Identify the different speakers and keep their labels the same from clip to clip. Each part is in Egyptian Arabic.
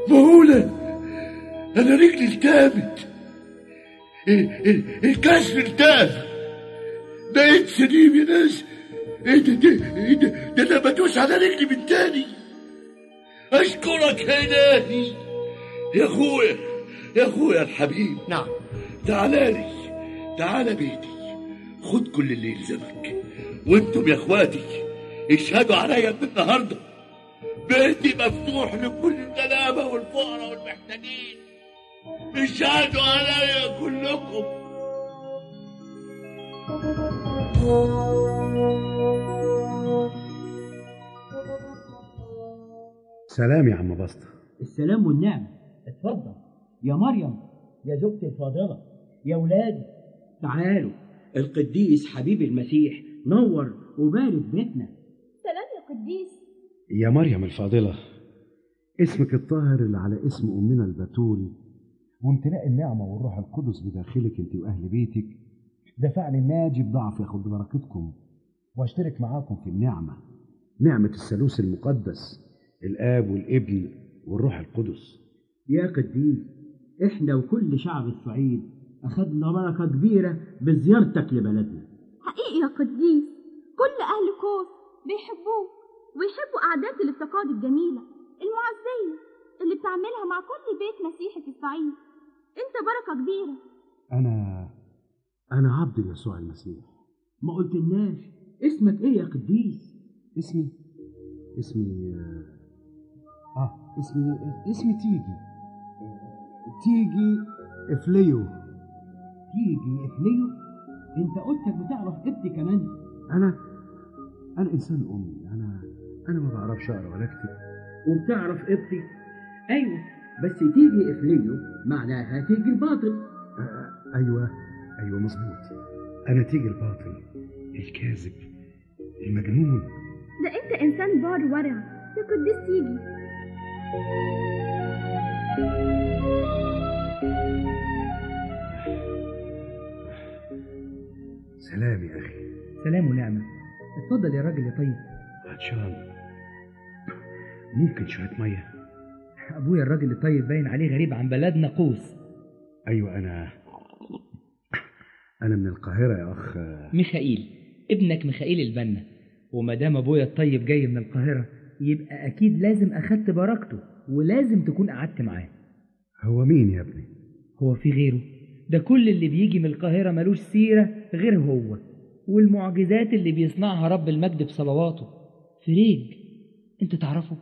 Speaker 1: مهولة أنا رجلي التامت الكسر التام بقيت سليم يا ناس ايه ده ده ايه ده ده انا بدوس على رجلي من تاني اشكرك يا الهي يا اخويا يا اخويا الحبيب
Speaker 2: نعم
Speaker 1: تعالى لي تعالى بيتي خد كل اللي يلزمك وانتم يا اخواتي اشهدوا عليا من النهارده بيتي مفتوح لكل الغلابه والفقراء والمحتاجين اشهدوا عليا كلكم
Speaker 3: سلام يا عم بسطة
Speaker 2: السلام والنعمة اتفضل يا مريم يا زوجتي الفاضلة يا ولادي تعالوا القديس حبيب المسيح نور وبارك بيتنا
Speaker 4: سلام يا قديس
Speaker 3: يا مريم الفاضلة اسمك الطاهر اللي على اسم أمنا البتول وامتلاء النعمة والروح القدس بداخلك انت وأهل بيتك دفعني الناجي بضعف ياخد بركتكم واشترك معاكم في النعمة نعمة الثالوث المقدس الآب والابن والروح القدس
Speaker 2: يا قديس احنا وكل شعب الصعيد اخذنا بركة كبيرة بزيارتك لبلدنا
Speaker 4: حقيقي يا قديس كل أهل كوس بيحبوك ويحبوا قعدات الافتقاد الجميلة المعزية اللي بتعملها مع كل بيت مسيحي في الصعيد انت بركة كبيرة
Speaker 3: أنا أنا عبد يسوع المسيح
Speaker 2: ما قلتلناش اسمك ايه يا قديس
Speaker 3: اسمي اسمي آه اسمي اسمي تيجي تيجي إفليو
Speaker 2: تيجي افليو انت قلتك بتعرف ابتي كمان
Speaker 3: أنا أنا إنسان أمي أنا أنا ما بعرفش أقرأ ولا أكتب
Speaker 2: وبتعرف ابتي ايوه بس تيجي افليو معناها تيجي الباطل
Speaker 3: آه أيوه أيوه مظبوط أنا تيجي الباطل الكاذب المجنون
Speaker 4: ده انت انسان بار ورع يا قديس تيجي
Speaker 3: سلام يا أخي
Speaker 5: سلام ونعمة اتفضل يا راجل يا طيب
Speaker 3: عطشان ممكن شوية مية
Speaker 5: أبويا الراجل الطيب باين عليه غريب عن بلدنا قوس
Speaker 3: أيوة أنا أنا من القاهرة يا أخ
Speaker 5: ميخائيل ابنك ميخائيل البنا وما دام أبويا الطيب جاي من القاهرة يبقى أكيد لازم أخدت بركته ولازم تكون قعدت معاه
Speaker 3: هو مين يا ابني؟
Speaker 5: هو في غيره ده كل اللي بيجي من القاهرة ملوش سيرة غير هو والمعجزات اللي بيصنعها رب المجد بصلواته فريج انت تعرفه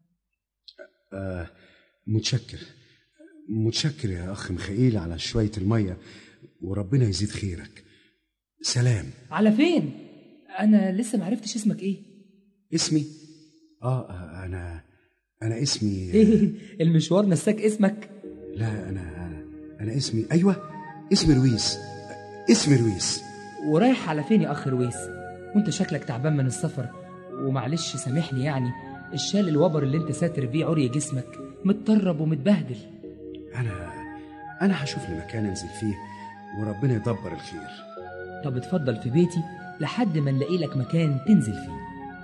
Speaker 3: آه متشكر متشكر يا أخ ميخائيل على شوية المية وربنا يزيد خيرك سلام
Speaker 5: على فين انا لسه معرفتش اسمك ايه
Speaker 3: اسمي آه, آه أنا أنا اسمي
Speaker 5: ايه المشوار نساك اسمك
Speaker 3: لا أنا أنا اسمي أيوة اسمي رويس اسمي رويس
Speaker 5: ورايح على فين يا اخ رويس وانت شكلك تعبان من السفر ومعلش سامحني يعني الشال الوبر اللي انت ساتر بيه عري جسمك متطرب ومتبهدل
Speaker 3: أنا أنا هشوف لي مكان أنزل فيه وربنا يدبر الخير
Speaker 5: طب اتفضل في بيتي لحد ما نلاقي لك مكان تنزل فيه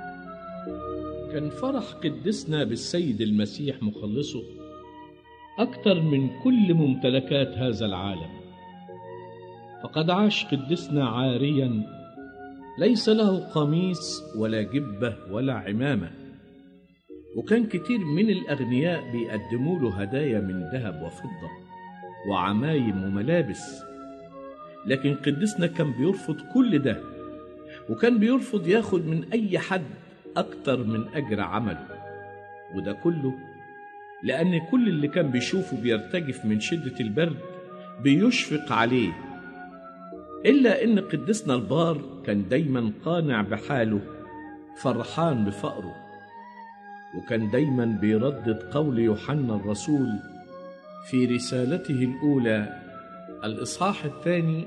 Speaker 6: كان فرح قدسنا بالسيد المسيح مخلصه أكثر من كل ممتلكات هذا العالم فقد عاش قدسنا عاريا ليس له قميص ولا جبة ولا عمامة وكان كتير من الأغنياء بيقدموا له هدايا من ذهب وفضة وعمايم وملابس لكن قدسنا كان بيرفض كل ده وكان بيرفض ياخد من أي حد أكتر من أجر عمله وده كله لأن كل اللي كان بيشوفه بيرتجف من شدة البرد بيشفق عليه إلا إن قدسنا البار كان دايما قانع بحاله فرحان بفقره وكان دايما بيردد قول يوحنا الرسول في رسالته الأولى الإصحاح الثاني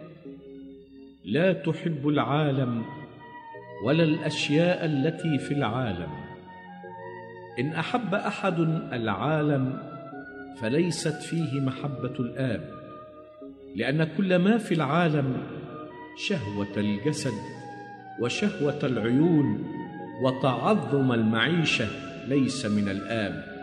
Speaker 6: لا تحب العالم ولا الأشياء التي في العالم إن أحب أحد العالم فليست فيه محبة الآب لأن كل ما في العالم شهوة الجسد وشهوة العيون وتعظم المعيشة ليس من الآب